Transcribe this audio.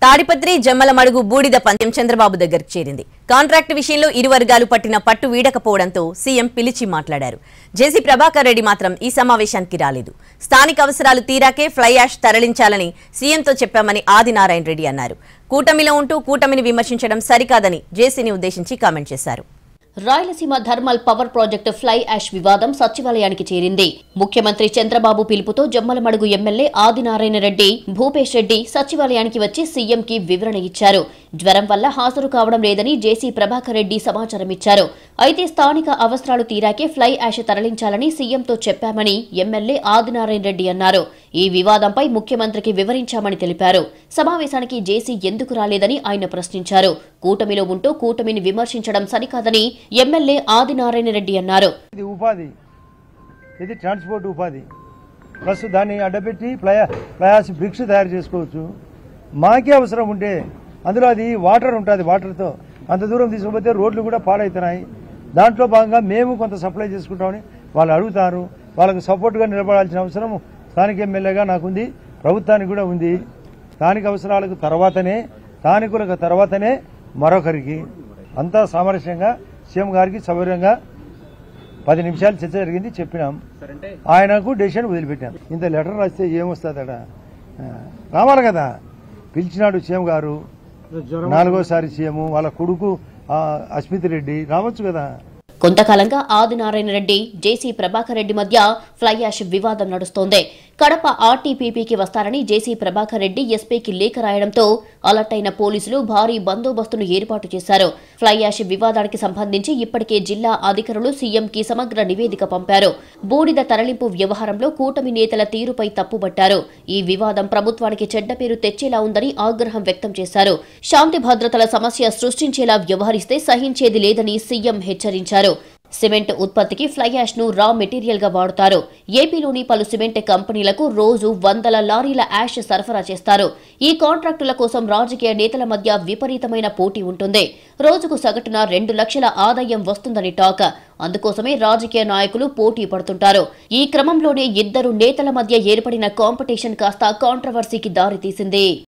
తాడిపత్రి జమ్మలమడుగు బూడిద పందెం చంద్రబాబు దగ్గరకు చేరింది కాంట్రాక్ట్ విషయంలో ఇరు వర్గాలు పట్టిన పట్టు వీడకపోవడంతో సీఎం పిలిచి మాట్లాడారు జేసీ ప్రభాకర్ రెడ్డి మాత్రం ఈ సమావేశానికి రాలేదు స్థానిక అవసరాలు తీరాకే ఫ్లై యాష్ తరలించాలని సీఎంతో చెప్పామని ఆదినారాయణ రెడ్డి అన్నారు కూటమిలో ఉంటూ కూటమిని విమర్శించడం సరికాదని జేసీని ఉద్దేశించి కామెంట్ చేశారు Rayalaseema thermal power project fly ash వివాదం సచివాలయానికి చేరింది ముఖ్యమంత్రి చంద్రబాబు పిలుపుతో జమ్మలమడుగు ఎమ్మెల్యే ఆదినారాయణ రెడ్డి భూపేష్ రెడ్డి సచివాలయానికి వచ్చి సీఎంకి వివరణ ఇచ్చారు జ్వరం వల్ల హాజరు కావడం లేదని జేసీ ప్రభాకర్ రెడ్డి సమాచారం ఇచ్చారు అయితే స్థానిక అవసరాలు తీరాకే ఫ్లై యాష్ తరలించాలని సీఎంతో చెప్పామని ఎమ్మెల్యే ఆదినారాయణ రెడ్డి అన్నారు ఈ వివాదంపై ముఖ్యమంత్రికి వివరించామని తెలిపారు సమావేశానికి జేసీ ఎందుకు రాలేదని ఆయన ప్రశ్నించారు కూటమిలో ఉంటూ కూటమిని విమర్శించడం సరికాదని ఎమ్మెల్యే ఆదినారాయణ రెడ్డి అన్నారు ఇది ఉపాధి ఇది ట్రాన్స్పోర్ట్ ఉపాధి ప్లస్ దాన్ని అడ్డపెట్టి ప్లయా ప్లయాస్ బ్రిక్స్ తయారు చేసుకోవచ్చు మాకే అవసరం ఉంటే అందులో అది వాటర్ ఉంటుంది వాటర్తో అంత దూరం తీసుకుపోతే రోడ్లు కూడా పాడవుతున్నాయి దాంట్లో భాగంగా మేము కొంత సప్లై చేసుకుంటామని వాళ్ళు అడుగుతారు వాళ్ళకు సపోర్ట్గా నిలబడాల్సిన అవసరం స్థానిక ఎమ్మెల్యేగా నాకుంది ప్రభుత్వానికి కూడా ఉంది స్థానిక అవసరాలకు తర్వాతనే స్థానికులకు తర్వాతనే మరొకరికి అంతా సామరస్యంగా సీఎం గారికి సౌకర్యంగా పది నిమిషాలు చర్చ జరిగింది చెప్పినాం ఆయనకు డెసిషన్ వదిలిపెట్టాం ఇంత లెటర్ రాస్తే ఏమొస్తుందట ఆ, రావాలి కదా పిలిచినాడు సీఎం గారు నాలుగోసారి సీఎం వాళ్ళ కొడుకు ఆ, అస్మిత్ రెడ్డి రావచ్చు కదా కొంతకాలంగా ఆదినారాయణ రెడ్డి జేసీ ప్రభాకర్ రెడ్డి మధ్య ఫ్లై యాష్ వివాదం నడుస్తోంది కడప ఆర్టీపీపీకి వస్తారని జేసీ ప్రభాకర్ రెడ్డి ఎస్పీకి లేఖ రాయడంతో అలర్ట్ అయిన పోలీసులు భారీ బందోబస్తును ఏర్పాటు చేశారు ఫ్లై యాష్ వివాదానికి సంబంధించి ఇప్పటికే జిల్లా అధికారులు సీఎంకి సమగ్ర నివేదిక పంపారు బూడిద తరలింపు వ్యవహారంలో కూటమి నేతల తీరుపై తప్పుబట్టారు ఈ వివాదం ప్రభుత్వానికి చెడ్డ పేరు తెచ్చేలా ఉందని ఆగ్రహం వ్యక్తం చేశారు శాంతి భద్రతల సమస్య సృష్టించేలా వ్యవహరిస్తే సహించేది లేదని సీఎం హెచ్చరించారు సిమెంట్ ఉత్పత్తికి ఫ్లై యాష్ ను రా మెటీరియల్ గా వాడుతారు ఏపీలోని పలు సిమెంట్ కంపెనీలకు రోజు వందల లారీల యాష్ సరఫరా చేస్తారు ఈ కాంట్రాక్టుల కోసం రాజకీయ నేతల మధ్య విపరీతమైన పోటీ ఉంటుంది రోజుకు సగటున రెండు లక్షల ఆదాయం వస్తుందని టాక్ అందుకోసమే రాజకీయ నాయకులు పోటీ పడుతుంటారు ఈ క్రమంలోనే ఇద్దరు నేతల మధ్య ఏర్పడిన కాంపిటీషన్ కాస్త కాంట్రవర్సీకి దారితీసింది